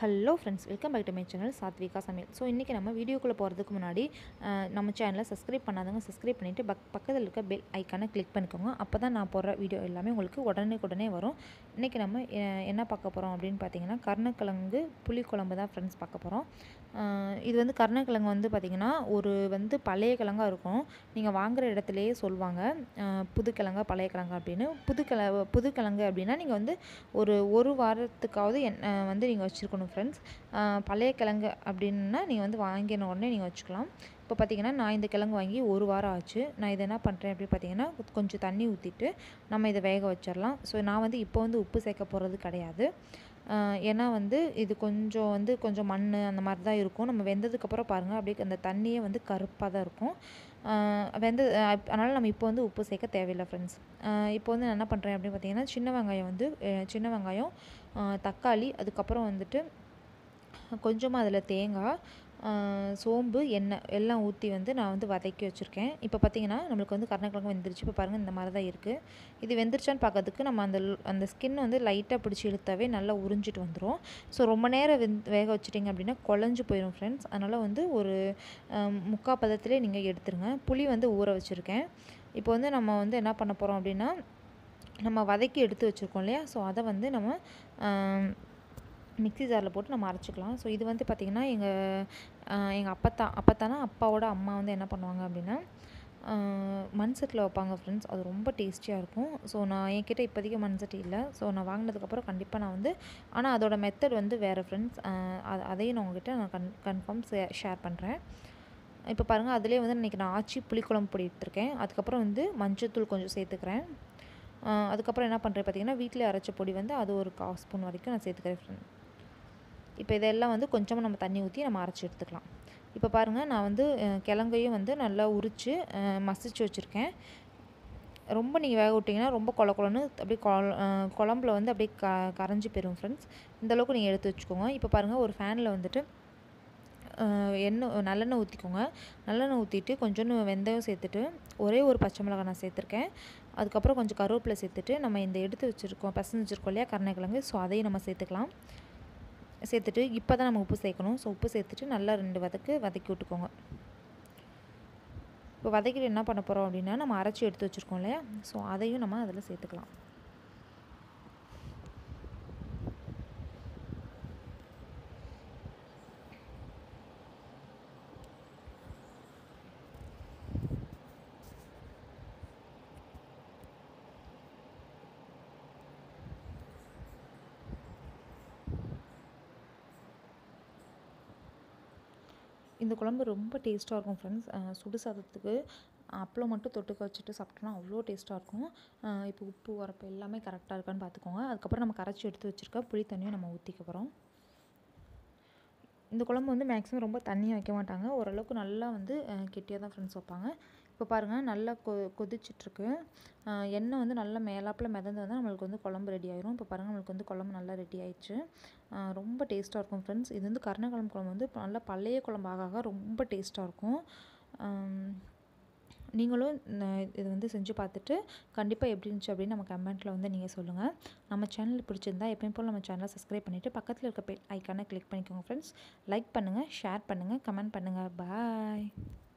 Hello friends welcome back to my channel Sathvika Samayal so இன்றைக்கி நம்ம வீடியோக்குள்ளே போகிறதுக்கு முன்னாடி அஹ், நம்ம சேனலை சப்ஸ்கிரைப் பண்ணாதவங்க சப்ஸ்கிரைப் பண்ணிவிட்டு பக் பக்கத்தில் இருக்க பெல் ஐக்கானை கிளிக் பண்ணிக்கோங்க அப்போ தான் நான் போடுற வீடியோ எல்லாமே உங்களுக்கு உடனே உடனே வரும் இன்றைக்கி நம்ம அஹ், என்ன பார்க்க போகிறோம் அப்படின்னு பார்த்தீங்கன்னா கருணக்கிழங்கு புளிக்குழம்பு தான் ஃப்ரெண்ட்ஸ் பார்க்க போகிறோம் இது வந்து கருணக்கிழங்கு வந்து பார்த்திங்கன்னா ஒரு வந்து பழைய கிழங்கா இருக்கும் நீங்கள் வாங்குற இடத்துலையே சொல்லுவாங்க அஹ், புது கிழங்கா பழைய கிழங்கா அப்படின்னு புது கிழ புது கிழங்கு அப்படின்னா நீங்கள் வந்து ஒரு ஒரு வாரத்துக்காவது என் அஹ், வந்து நீங்கள் வச்சுருக்கணும் ஃப்ரெண்ட்ஸ் பழைய கிழங்கு அப்படின்னா நீங்கள் வந்து வாங்கின உடனே நீங்கள் வச்சுக்கலாம் இப்போ பார்த்தீங்கன்னா நான் இந்த கிழங்கு வாங்கி ஒரு வாரம் ஆச்சு நான் இதை என்ன பண்ணுறேன் அப்படின்னு பார்த்தீங்கன்னா கொஞ்சம் தண்ணி ஊற்றிட்டு நம்ம இதை வேக வச்சிடலாம் ஸோ நான் வந்து இப்போ வந்து உப்பு சேர்க்க போகிறது கிடையாது ஆஹ் ஏன்னா வந்து இது கொஞ்சம் வந்து கொஞ்சம் மண் அந்த மாதிரி தான் இருக்கும் நம்ம வெந்ததுக்கப்புறம் பாருங்கள் அப்படியே அந்த தண்ணியே வந்து கருப்பாக தான் இருக்கும் ஆஹ் வெந்த அதனால் நம்ம இப்போ வந்து உப்பு சேர்க்க தேவையில்லை ஃப்ரெண்ட்ஸ் இப்போ வந்து நான் என்ன பண்ணுறேன் அப்படின்னு பார்த்தீங்கன்னா சின்ன வெங்காயம் வந்து அஹ் சின்ன வெங்காயம் ஆஹ் தக்காளி அதுக்கப்புறம் வந்துட்டு கொஞ்சமாக அதில் தேங்காய் ஆஹ் சோம்பு எண்ணெய் எல்லாம் ஊற்றி வந்து நான் வந்து வதக்கி வச்சுருக்கேன் இப்போ பார்த்தீங்கன்னா நம்மளுக்கு வந்து கருணக்கிழங்கு வெந்துருச்சு இப்போ பாருங்கள் இந்த மாதிரி தான் இருக்குது இது வெந்துருச்சான்னு பார்க்கறதுக்கு நம்ம அந்த ல்- அந்த ஸ்கின் வந்து லைட்டாக பிடிச்சி இழுத்தாவே நல்லா உறிஞ்சிட்டு வந்துடும் ஸோ ரொம்ப நேரம் வெந் வேக வச்சிட்டிங்க அப்படின்னா குழஞ்சு போயிடும் ஃப்ரெண்ட்ஸ் அதனால் வந்து ஒரு ஆஹ் முக்கா பதத்திலே நீங்கள் எடுத்துருங்க புளி வந்து ஊற வச்சுருக்கேன் இப்போ வந்து நம்ம வந்து என்ன பண்ண போகிறோம் அப்படின்னா நம்ம வதக்கி எடுத்து வச்சுருக்கோம் இல்லையா ஸோ அதை வந்து நம்ம ஆம், மிக்ஸி ஜாரில் போட்டு நம்ம அரைச்சிக்கலாம் ஸோ இது வந்து பார்த்திங்கன்னா எங்கள் எங்கள் அப்பத்தா அப்பத்தானா அப்பாவோட அம்மா வந்து என்ன பண்ணுவாங்க அப்படின்னா ஆஹ், மண் சட்டியில் வைப்பாங்க ஃப்ரெண்ட்ஸ் அது ரொம்ப டேஸ்டியாக இருக்கும் ஸோ நான் என்கிட்ட இப்போதைக்கு மண் சட்டி இல்லை ஸோ நான் வாங்கினதுக்கப்புறம் கண்டிப்பாக நான் வந்து ஆனால் அதோட மெத்தட் வந்து வேறு ஃப்ரெண்ட்ஸ் அது அதையும் நான் உங்ககிட்ட நான் கன் கன்ஃபார்ம் ஷேர் பண்ணுறேன் இப்போ பாருங்கள் அதிலே வந்து இன்றைக்கி நான் ஆச்சி புளிக்குழம்பு பொடி எடுத்திருக்கேன் அதுக்கப்புறம் வந்து மஞ்சத்தூள் கொஞ்சம் சேர்த்துக்கிறேன் ஆஹ் அதுக்கப்புறம் என்ன பண்ணுறேன் பார்த்தீங்கன்னா வீட்டிலே அரைச்ச பொடி வந்து அது ஒரு கால் ஸ்பூன் வரைக்கும் நான் சேர்த்துக்கிறேன் friend. இப்போ இதெல்லாம் வந்து கொஞ்சமாக நம்ம தண்ணி ஊற்றி நம்ம அரைச்சி எடுத்துக்கலாம் இப்போ பாருங்கள் நான் வந்து அஹ், கிழங்கையும் வந்து நல்லா உரித்து மசிச்சு வச்சுருக்கேன் ரொம்ப நீங்கள் வேக விட்டிங்கன்னா ரொம்ப கொல கொலன்னு அப்படியே கொழ அஹ், குழம்புல வந்து அப்படியே க கரைஞ்சி போயிடும் ஃப்ரெண்ட்ஸ் இந்தளவுக்கு நீங்கள் எடுத்து வச்சுக்கோங்க இப்போ பாருங்கள் ஒரு ஃபேனில் வந்துட்டு அஹ், எண்ணெய் நல்லெண்ணெய் ஊற்றிக்கோங்க நல்லெண்ணெய் ஊற்றிட்டு கொஞ்சோண்டு வெந்தயம் சேர்த்துட்டு ஒரே ஒரு பச்சை மிளகாய் நான் சேர்த்துருக்கேன் அதுக்கப்புறம் கொஞ்சம் கருவேப்பிலை சேர்த்துட்டு நம்ம இந்த எடுத்து வச்சுருக்கோம் பசங்க வச்சுருக்கோம் இல்லையா கருணைக்கிழங்கு ஸோ அதையும் நம்ம சேர்த்துக்கலாம் சேர்த்துட்டு இப்போ தான் நம்ம உப்பு சேர்க்கணும் ஸோ உப்பு சேர்த்துட்டு நல்லா ரெண்டு வதக்கு வதக்கி விட்டுக்கோங்க இப்போ வதக்கிட்டு என்ன பண்ண போகிறோம் அப்படின்னா நம்ம அரைச்சி எடுத்து வச்சுருக்கோம் இல்லையா ஸோ அதையும் நம்ம அதில் சேர்த்துக்கலாம் இந்த குழம்பு ரொம்ப டேஸ்ட்டாக இருக்கும் ஃப்ரெண்ட்ஸ் சுடு சாதத்துக்கு அப்பளம் மட்டும் தொட்டுக்க வச்சுட்டு சாப்பிட்டோன்னா அவ்வளோ டேஸ்ட்டாக இருக்கும் அஹ் இப்போ உப்பு உரப்பு எல்லாமே கரெக்டாக இருக்கான்னு பார்த்துக்கோங்க அதுக்கப்புறம் நம்ம கரைச்சி எடுத்து வச்சுருக்க புளி தண்ணியும் நம்ம ஊற்றிக்க போகிறோம் இந்த குழம்பு வந்து மேக்ஸிமம் ரொம்ப தண்ணியாக வைக்க மாட்டாங்க ஓரளவுக்கு நல்லா வந்து கெட்டியாக தான் ஃப்ரெண்ட்ஸ் வைப்பாங்க இப்போ பாருங்கள் நல்லா கொ கொதிச்சிட்ருக்கு எண்ணெய் வந்து நல்லா மேலாப்பில் மிதந்து வந்தால் நம்மளுக்கு வந்து குழம்பு ரெடி ஆயிரும் இப்போ பாருங்கள் நம்மளுக்கு வந்து குழம்பு நல்லா ரெடி ஆயிடுச்சு அஹ் ரொம்ப டேஸ்ட்டாக இருக்கும் ஃப்ரெண்ட்ஸ் இது வந்து கருணக்கிழம்பு குழம்பு வந்து நல்லா பழைய குழம்பாக ஆக ரொம்ப டேஸ்ட்டாக இருக்கும் அம், நீங்களும் இந்த இது வந்து செஞ்சு பார்த்துட்டு கண்டிப்பாக எப்படி இருந்துச்சு அப்படின்னு நம்ம கமெண்ட்டில் வந்து நீங்கள் சொல்லுங்கள் நம்ம சேனல் பிடிச்சிருந்தா எப்பயும் போல் நம்ம சேனலை சப்ஸ்கிரைப் பண்ணிவிட்டு பக்கத்தில் இருக்க பெல் ஐக்கானை கிளிக் பண்ணிக்கோங்க ஃப்ரெண்ட்ஸ் லைக் பண்ணுங்கள் ஷேர் பண்ணுங்கள் கமெண்ட் பண்ணுங்கள் பாய்